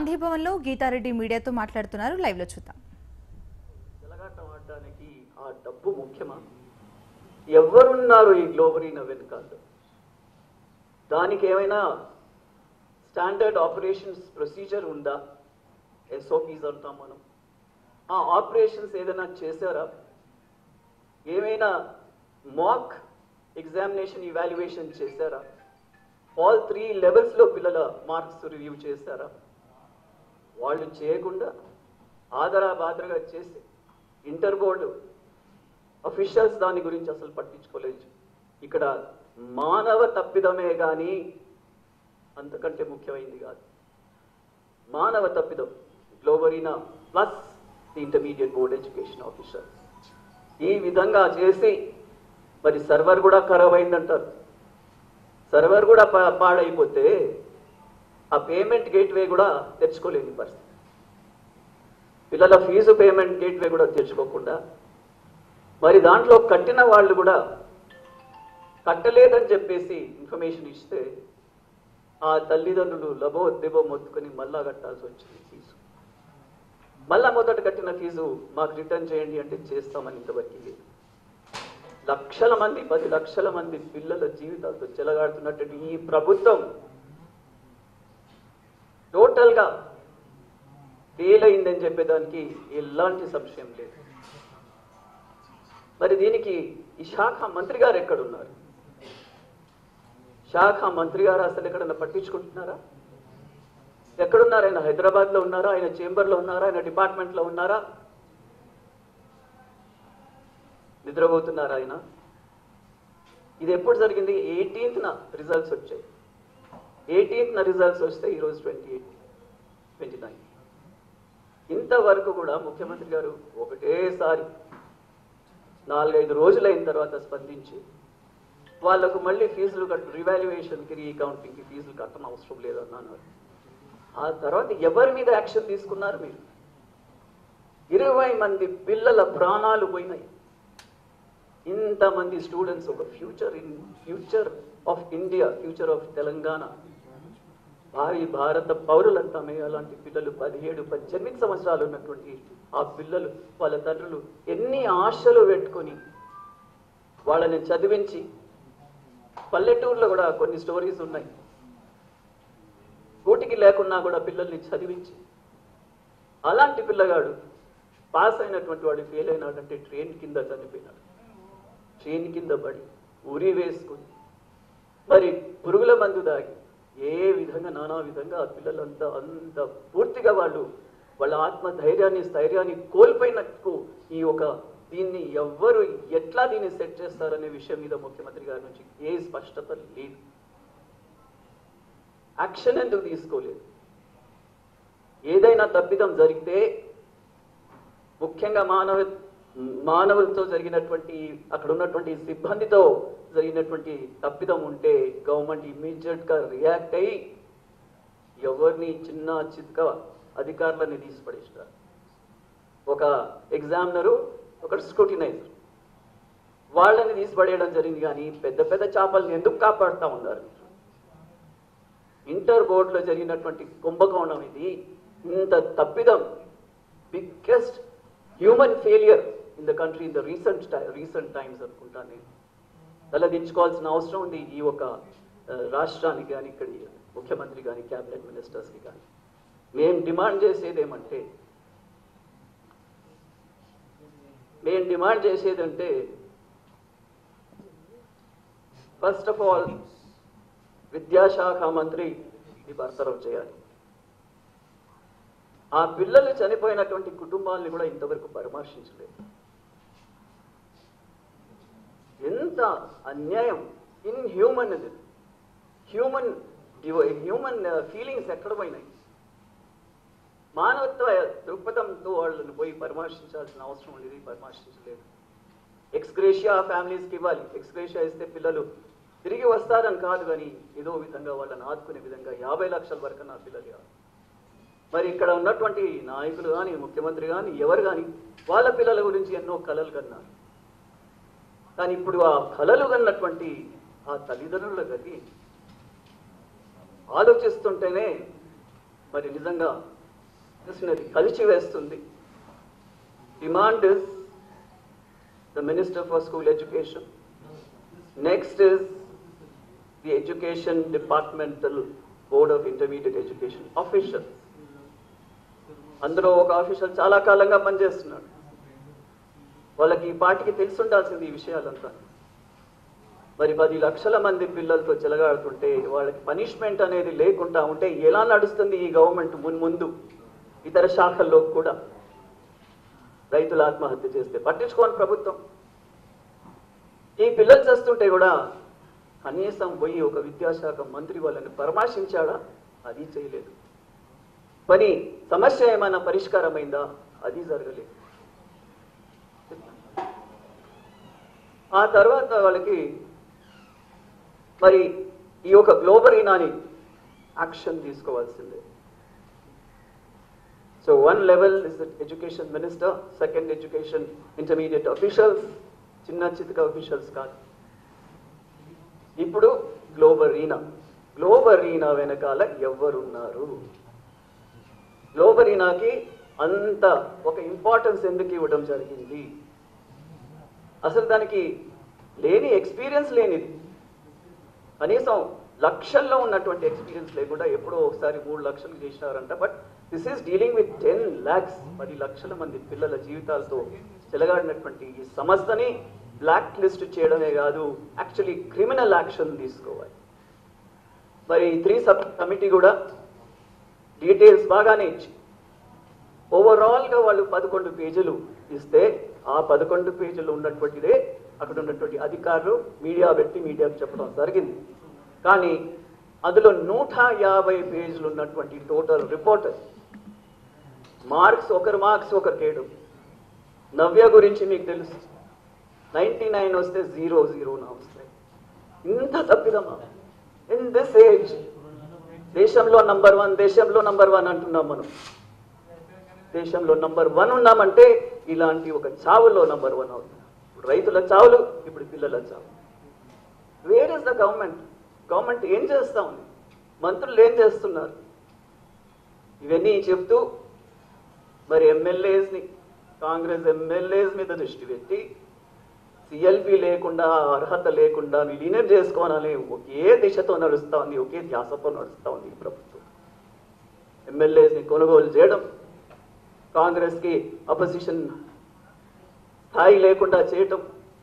గాంధీ భవన్లో గీతారెడ్డి మీడియాతో మాట్లాడుతున్నారు లైవ్ లో చూద్దాం చెలగాటం ఆడడానికి ఆ డబ్బు ముఖ్యమా ఎవరున్నారు ఈ గ్లోబరీన వెనుకాల దానికి ఏమైనా స్టాండర్డ్ ఆపరేషన్స్ ప్రొసీజర్ ఉందా ఎస్ఓపీస్ అంటాం మనం ఆ ఆపరేషన్స్ ఏదైనా చేశారా ఏమైనా మాక్ ఎగ్జామినేషన్ ఇవాల్యుయేషన్ చేశారా ఆల్ త్రీ లెవెల్స్లో పిల్లల మార్క్స్ రివ్యూ చేశారా వాళ్ళు చేయకుండా ఆదరా బాదరగా చేసి ఇంటర్ బోర్డు అఫీషియల్స్ దాని గురించి అసలు పట్టించుకోలేదు ఇక్కడ మానవ తప్పిదమే కానీ అంతకంటే ముఖ్యమైనది కాదు మానవ తప్పిదం Globarena plus the intermediate board education officer ఈ విధంగా చేసి మరి సర్వర్ కూడా ఖరాబ్ అయిందంటారు సర్వర్ కూడా పా- పాడైపోతే ఆ పేమెంట్ గేట్వే కూడా తెచ్చుకోలేని పరిస్థితి పిల్లల ఫీజు పేమెంట్ గేట్వే కూడా తెచ్చుకోకుండా మరి దాంట్లో కట్టిన వాళ్ళు కూడా కట్టలేదని చెప్పేసి ఇన్ఫర్మేషన్ ఇస్తే ఆ తల్లిదండ్రులు లబో దెబో మొత్తుకొని మళ్ళా కట్టాల్సి వచ్చింది ఫీజు మళ్ళా మొదట కట్టిన ఫీజు మాకు రిటర్న్ చేయండి అంటే చేస్తామని ఇంతవరకు లేదు లక్షల మంది పది లక్షల మంది పిల్లల జీవితాలతో చెలగాడుతున్నటువంటి ఈ ప్రభుత్వం టోటల్ గా ఫెయిల్ అయిందని చెప్పేదానికి ఎలాంటి సంశయం లేదు మరి దీనికి ఈ శాఖ మంత్రి గారు ఎక్కడున్నారు శాఖ మంత్రి గారు అసలు ఎక్కడన్నా పట్టించుకుంటున్నారా ఎక్కడున్నారు ఆయన హైదరాబాద్ లో ఉన్నారా ఆయన చేంబర్ లో ఉన్నారా ఆయన డిపార్ట్మెంట్ లో ఉన్నారా నిద్రపోతున్నారా ఆయన ఇది ఎప్పుడు జరిగింది ఎయిటీన్త్ న రిజల్ట్స్ వచ్చాయి ఎయిటీన్త్ న రిజల్ట్స్ వస్తే ఈరోజు ట్వంటీ ఎయిట్ ట్వంటీ నైన్ ఇంతవరకు కూడా ముఖ్యమంత్రి గారు ఒకటేసారి నాలుగైదు రోజులైన తర్వాత స్పందించి వాళ్ళకు మళ్ళీ ఫీజులు కట్టు రివాల్యుయేషన్కి రీకౌంటింగ్కి ఫీజులు కట్టడం అవసరం లేదని అన్నారు ఆ తర్వాత ఎవరి మీద యాక్షన్ తీసుకున్నారు మీరు ఇరవై మంది పిల్లల ప్రాణాలు పోయినాయి ఇంతమంది స్టూడెంట్స్ ఒక future in future of India future of Telangana భావి భారత పౌరులంతా మేము అలాంటి పిల్లలు పదిహేడు పద్దెనిమిది సంవత్సరాలు ఉన్నటువంటి ఆ పిల్లలు వాళ్ళ తండ్రులు ఎన్ని ఆశలు పెట్టుకొని వాళ్ళని చదివించి పల్లెటూరులో కూడా కొన్ని స్టోరీస్ ఉన్నాయి కూటికి లేకున్నా కూడా పిల్లల్ని చదివించి అలాంటి పిల్లగాడు పాస్ అయినటువంటి వాడు ఫెయిల్ అయినాడంటే ట్రైన్ కింద చనిపోయినాడు ట్రైన్ కింద పడి ఉరి వేసుకుని మరి పురుగుల మందు దాగి ఏ విధంగా నానా విధంగా ఆ పిల్లలంతా అంత పూర్తిగా వాళ్ళు వాళ్ళ ఆత్మ ధైర్యాన్ని స్థైర్యాన్ని కోల్పోయినట్టు ఈ ఒక దీన్ని ఎవ్వరు ఎట్లా దీన్ని సెట్ చేస్తారనే విషయం మీద ముఖ్యమంత్రి గారి నుంచి ఏ స్పష్టత లేదు యాక్షన్ ఎందుకు తీసుకోలేదు ఏదైనా తప్పిదం జరిగితే ముఖ్యంగా మానవ మానవులతో జరిగినటువంటి అక్కడ ఉన్నటువంటి సిబ్బందితో జరిగినటువంటి తప్పిదం ఉంటే గవర్నమెంట్ ఇమీడియట్ గా రియాక్ట్ అయ్యి ఎవరిని చిన్న చిత్క అధికారులని తీసిపడేస్తారు ఒక ఎగ్జామినరు ఒకటి స్క్రూటినైజర్ వాళ్ళని తీసిపడేయడం జరిగింది కానీ పెద్ద పెద్ద చేపల్ని ఎందుకు కాపాడుతా ఉన్నారు ఇంటర్ బోర్డులో జరిగినటువంటి కుంభకోణం ఇది ఇంత తప్పిదం biggest human failure in the country in the recent recent times అనుకుంటా నేను తలదించుకోవాల్సిన అవసరం ఉంది ఈ ఒక ఆ, రాష్ట్రానికి కానీ ఇక్కడి ముఖ్యమంత్రి కానీ క్యాబినెట్ మినిస్టర్స్కి కానీ మేము డిమాండ్ చేసేది ఏమంటే మేము డిమాండ్ చేసేదంటే ఫస్ట్ ఆఫ్ ఆల్ విద్యాశాఖ మంత్రి ఇది బర్తరఫ్ చేయాలి ఆ పిల్లలు చనిపోయినటువంటి కుటుంబాలని కూడా ఇంతవరకు పరామర్శించలేదు ఎంత అన్యాయం ఇన్ హ్యూమన్ అది హ్యూమన్ హ్యూమన్ ఫీలింగ్స్ ఎక్కడ పోయినాయి మానవత్వ దృక్పథంతో వాళ్ళని పోయి పరామర్శించాల్సిన అవసరం ఉండేది పరామర్శించలేదు ఎక్స్గ్రేషియా ఫ్యామిలీస్కి ఇవ్వాలి ఎక్స్గ్రేషియా ఇస్తే పిల్లలు తిరిగి వస్తారని కాదు కానీ ఏదో విధంగా వాళ్ళని ఆదుకునే విధంగా యాభై లక్షల వరకు నా పిల్లలు కాదు మరి ఇక్కడ ఉన్నటువంటి నాయకులు కానీ ముఖ్యమంత్రి కానీ ఎవరు కానీ వాళ్ళ పిల్లల గురించి ఎన్నో కలలు కన్నారు కానీ ఇప్పుడు ఆ కలలు కన్నటువంటి ఆ తల్లిదండ్రుల గతి ఆలోచిస్తుంటేనే మరి నిజంగా చూసినది కలిసి వేస్తుంది demand is the minister for school education next is the education departmental board of intermediate education official అందులో ఒక ఆఫీషియల్ చాలా కాలంగా పనిచేస్తున్నాడు వాళ్ళకి ఈ పాటికి తెలిసి ఉండాల్సింది ఈ విషయాలంతా మరి పది లక్షల మంది పిల్లలతో చెలగాడుతుంటే వాళ్ళకి పనిష్మెంట్ అనేది లేకుండా ఉంటే ఎలా నడుస్తుంది ఈ గవర్నమెంట్ మున్ ముందు ఇతర శాఖల్లో కూడా రైతులు ఆత్మహత్య చేస్తే పట్టించుకోని ప్రభుత్వం ఈ పిల్లలు చేస్తుంటే కూడా కనీసం పోయి ఒక విద్యాశాఖ మంత్రి వాళ్ళని పరామర్శించాడా అది చేయలేదు పని సమస్య ఏమైనా పరిష్కారమైందా అది జరగలేదు ఆ తర్వాత వాళ్ళకి మరి ఈ యొక్క గ్లోబల్ ఈనాని యాక్షన్ తీసుకోవాల్సిందే so one level is the education minister second education intermediate officials చిన్న చితక అఫీషియల్స్ కాదు ఇప్పుడు గ్లోబల్ ఈనా గ్లోబల్ ఈనా వెనకాల ఎవరున్నారు గ్లోబల్ ఈనాకి అంత ఒక ఇంపార్టెన్స్ ఎందుకు ఇవ్వడం జరిగింది అసలు దానికి లేని ఎక్స్పీరియన్స్ లేనిది కనీసం లక్షల్లో ఉన్నటువంటి ఎక్స్పీరియన్స్ లేకుండా ఎప్పుడో ఒకసారి మూడు లక్షలు చేసినారంట but this is dealing with ten lakhs పది లక్షల మంది పిల్లల జీవితాలతో చెలగాడినటువంటి ఈ సంస్థని బ్లాక్ లిస్ట్ చేయడమే కాదు యాక్చువల్లీ క్రిమినల్ యాక్షన్ తీసుకోవాలి మరి త్రీ సబ్ కమిటీ కూడా డీటెయిల్స్ బాగానే ఇచ్చి ఓవరాల్గా వాళ్ళు పదకొండు పేజీలు ఇస్తే ఆ పదకొండు పేజీలు ఉన్నటువంటిదే అక్కడ ఉన్నటువంటి అధికారులు మీడియా పెట్టి మీడియాకు చెప్పడం జరిగింది కానీ అందులో నూట యాభై పేజీలు ఉన్నటువంటి టోటల్ రిపోర్ట్ మార్క్స్ ఒకరు మార్క్స్ ఒకరు కేడు నవ్య గురించి మీకు తెలుసు నైన్టీ నైన్ వస్తే జీరో జీరో నా వస్తాయి ఇంత తప్పిదమ్మా ఇన్ దిస్ ఏజ్ దేశంలో నంబర్ వన్ దేశంలో నంబర్ వన్ అంటున్నాం మనం దేశంలో నంబర్ వన్ ఉన్నామంటే ఇలాంటి ఒక చావులో నంబర్ వన్ అవుతుంది ఇప్పుడు రైతుల చావులు ఇప్పుడు పిల్లల చావు where is the government government ఏం చేస్తా ఉంది మంత్రులు ఏం చేస్తున్నారు ఇవన్నీ చెప్తూ మరి ఎమ్మెల్యేస్ని కాంగ్రెస్ ఎమ్మెల్యేస్ మీద దృష్టి పెట్టి సిఎల్పి లేకుండా అర్హత లేకుండా విలీనం చేసుకోవాలని ఒకే దిశతో నడుస్తా ఉంది ఒకే ధ్యాసతో నడుస్తా ఉంది ఈ ప్రభుత్వం ఎమ్మెల్యేస్ని కొనుగోలు చేయడం కాంగ్రెస్కి అపోజిషన్ స్థాయి లేకుండా చేయటం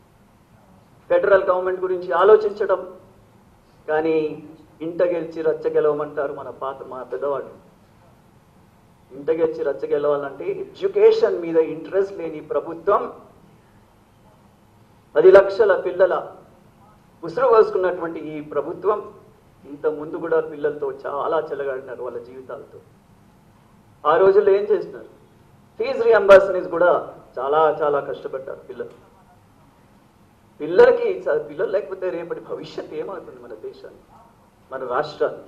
ఫెడరల్ గవర్నమెంట్ గురించి ఆలోచించడం కానీ ఇంట గెలిచి రచ్చ గెలవమంటారు మన పాత మా పెద్దవాళ్ళు ఇంట గెలిచి రచ్చ గెలవాలంటే ఎడ్యుకేషన్ మీద ఇంట్రెస్ట్ లేని ప్రభుత్వం పది లక్షల పిల్లల ఉసురు వేసుకున్నటువంటి ఈ ప్రభుత్వం ఇంత ముందు కూడా పిల్లలతో చాలా చెలగాడినారు వాళ్ళ జీవితాలతో ఆ రోజుల్లో ఏం చేసినారు ఫీజు రియంబర్స్మెంట్స్ కూడా చాలా చాలా కష్టపడ్డారు పిల్లలు పిల్లలకి చ- పిల్లలు లేకపోతే రేపటి భవిష్యత్ ఏమవుతుంది మన దేశానికి మన రాష్ట్రానికి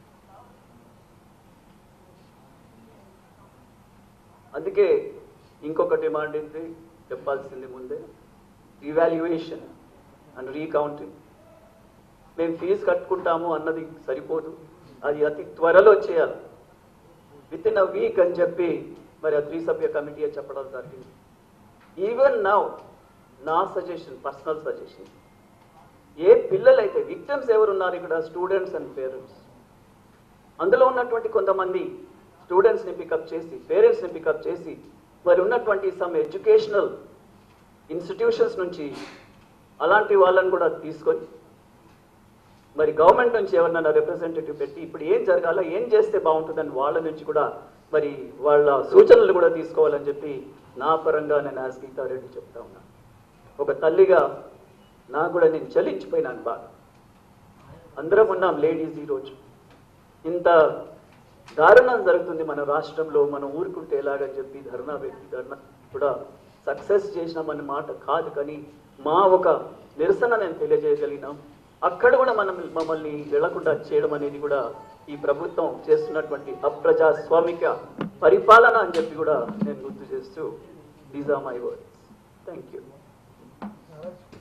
అందుకే ఇంకొక డిమాండ్ ఏంటి చెప్పాల్సింది ముందే రివాల్యుయేషన్ అండ్ రీకౌంటింగ్ మేము ఫీజు కట్టుకుంటాము అన్నది సరిపోదు అది అతి త్వరలో చేయాలి విత్ ఇన్ అ వీక్ అని చెప్పి మరి ఆ త్రిసభ్య కమిటీ చెప్పడం జరిగింది ఈవెన్ నౌ నా సజెషన్ పర్సనల్ సజెషన్ ఏ పిల్లలైతే విక్టమ్స్ ఎవరున్నారు ఇక్కడ స్టూడెంట్స్ అండ్ పేరెంట్స్ అందులో ఉన్నటువంటి కొంతమంది స్టూడెంట్స్ని పికప్ చేసి పేరెంట్స్ని పికప్ చేసి మరి ఉన్నటువంటి సమ్ ఎడ్యుకేషనల్ ఇన్స్టిట్యూషన్స్ నుంచి అలాంటి వాళ్ళని కూడా తీసుకొని మరి గవర్నమెంట్ నుంచి ఎవరినైనా రిప్రజెంటేటివ్ పెట్టి ఇప్పుడు ఏం జరగాల ఏం చేస్తే బాగుంటుందని వాళ్ళ నుంచి కూడా మరి వాళ్ళ సూచనలు కూడా తీసుకోవాలని చెప్పి నా పరంగా నేను యాజ్ గీతారెడ్డి చెప్తా ఉన్నాను ఒక తల్లిగా నాకు కూడా నేను చలించిపోయినాను బాగా అందరం ఉన్నాం లేడీస్ ఈరోజు ఇంత దారుణం జరుగుతుంది మన రాష్ట్రంలో మనం ఊరుకుంటే ఎలాగని చెప్పి ధర్నా పెట్టి ధర్నా కూడా సక్సెస్ చేసినామన్న మాట కాదు కానీ మా ఒక నిరసన నేను తెలియజేయగలిగినాం అక్కడ కూడా మనం మమ్మల్ని వెళ్లకుండా చేయడం అనేది కూడా ఈ ప్రభుత్వం చేస్తున్నటువంటి అప్రజాస్వామిక పరిపాలన అని చెప్పి కూడా నేను గుర్తు చేస్తూ these are my words thank you